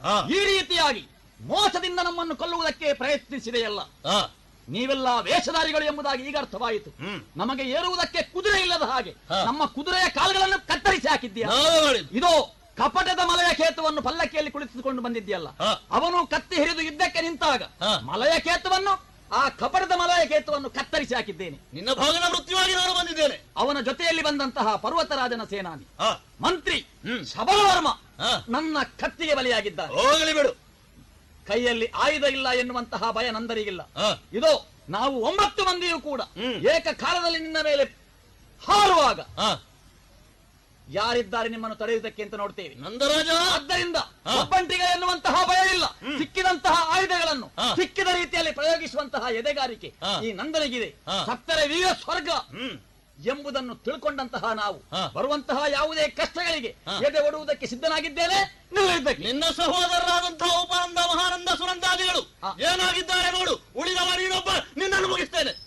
ಹಾ. ಈ ರೀತಿಯಾಗಿ ಮೋಸದಿಂದ ನಮ್ಮನ್ನು ಕೊಲ್ಲುವುದಕ್ಕೆ ಪ್ರಯತ್ನಿಸಿದೆಯಲ್ಲ ಆ, ನೀವೆಲ್ಲ ವೇಷಧಾರಿಗಳು ಎಂಬುದಾಗಿ ಈಗ ಅರ್ಥವಾಯಿತು ಹ್ಮ್. ನಮಗೆ ಏರುವುದಕ್ಕೆ ಕುದುರೆ ಇಲ್ಲದ ಹಾಗೆ ಹಾ. ನಮ್ಮ ಕುದುರೆಯ ಕಾಲುಗಳನ್ನು ಕತ್ತರಿಸಿ ಹಾಕಿದ್ದೀಯ ನಾವೇ ಮಾಡಿದ್ದು ಇದು ಕಪಟದ ಮಲಯ ಕೇತುವನ್ನು ಪಲ್ಲಕ್ಕಿಯಲ್ಲಿ ಕುಳಿತುಕೊಂಡು ಬಂದಿದ್ಯಲ್ಲ ಹಾ. ಅವನು ಕತ್ತಿ ಹಿಡಿದು ಯುದ್ಧಕ್ಕೆ ನಿಂತಾಗ ಹಾ. ಮಲಯ ಕೇತುವನ್ನು ಆ ಕಪಟದ ಮಲಯ ಕೇತುವನ್ನು ಕತ್ತರಿಸಿ ಹಾಕಿದ್ದೇನೆ ನಿನ್ನ ಭಾಗನ ಮೃತ್ಯುವಾಗಿ ನಾನು ಬಂದಿದ್ದೇನೆ ಅವನ ಜೊತೆಯಲ್ಲಿ ಬಂದಂತಹ ಪರ್ವತರಾಜನ ಸೇನಾನಿ ಆ, ಮಂತ್ರಿ ಹ್ಮ್. ಶಬಲವರ್ಮ ಆ, ನನ್ನ ಕತ್ತಿಗೆ ಬಲಿಯಾಗಿದ್ದಾರೆ ಹೋಗಲಿ ಬಿಡು ಕೈಯಲ್ಲಿ ಆಯುಧ ಇಲ್ಲ ಎನ್ನುವಂತಹ ಭಯ ನಂದರಿಗಿಲ್ಲ ಆ, ಇದು ನಾವು ಒಂಬತ್ತು ಮಂದಿಯೂ ಕೂಡ ಹ್ಮ್. ಏಕಕಾಲದಲ್ಲಿ ನಿನ್ನ ಮೇಲೆ ಹಾರುವಾಗ ಆ, ಯಾರಿದ್ದಾರೆ ನಿಮ್ಮನ್ನು ತಡೆಯುವುದಕ್ಕೆ ಅಂತ ನೋಡ್ತೇವೆ ನಂದರಾಜ ಆದ್ದರಿಂದ ಹಾ. ಒಬ್ಬಂಟಿಗ ಎನ್ನುವಂತಹ ಭಯ ಇಲ್ಲ ಸಿಕ್ಕಿದಂತಹ ಆಯುಧಗಳನ್ನು ಹಾ. ಸಿಕ್ಕಿದ ರೀತಿಯಲ್ಲಿ ಪ್ರಯೋಗಿಸುವಂತಹ ಎದೆಗಾರಿಕೆ ಹಾ. ಈ ನಂದನಿಗಿದೆ ಹಾ. ಸತ್ತರೆ ವೀರ ಸ್ವರ್ಗ ಹ್ಮ್ ಎಂಬುದನ್ನು ತಿಳ್ಕೊಂಡಂತಹ ನಾವು ಹಾ. ಬರುವಂತಹ ಯಾವುದೇ ಕಷ್ಟಗಳಿಗೆ ಹಾ. ಎದೆ ಒಡುವುದಕ್ಕೆ ಸಿದ್ಧನಾಗಿದ್ದೇನೆ ನಿಲ್ಲುವುದಕ್ಕೆ ನಿನ್ನ ಸಹೋದರರಾದಂತಹ ಉಪಾನಂದ ಮಹಾನಂದ ಸುನಂದಾದಿಗಳು ಆ. ಏನಾಗಿದ್ದಾರೆ ನೋಡು ಉಳಿದವ ನೀನೊಬ್ಬ ನಿನ್ನನ್ನು ಮುಗಿಸ್ತೇನೆ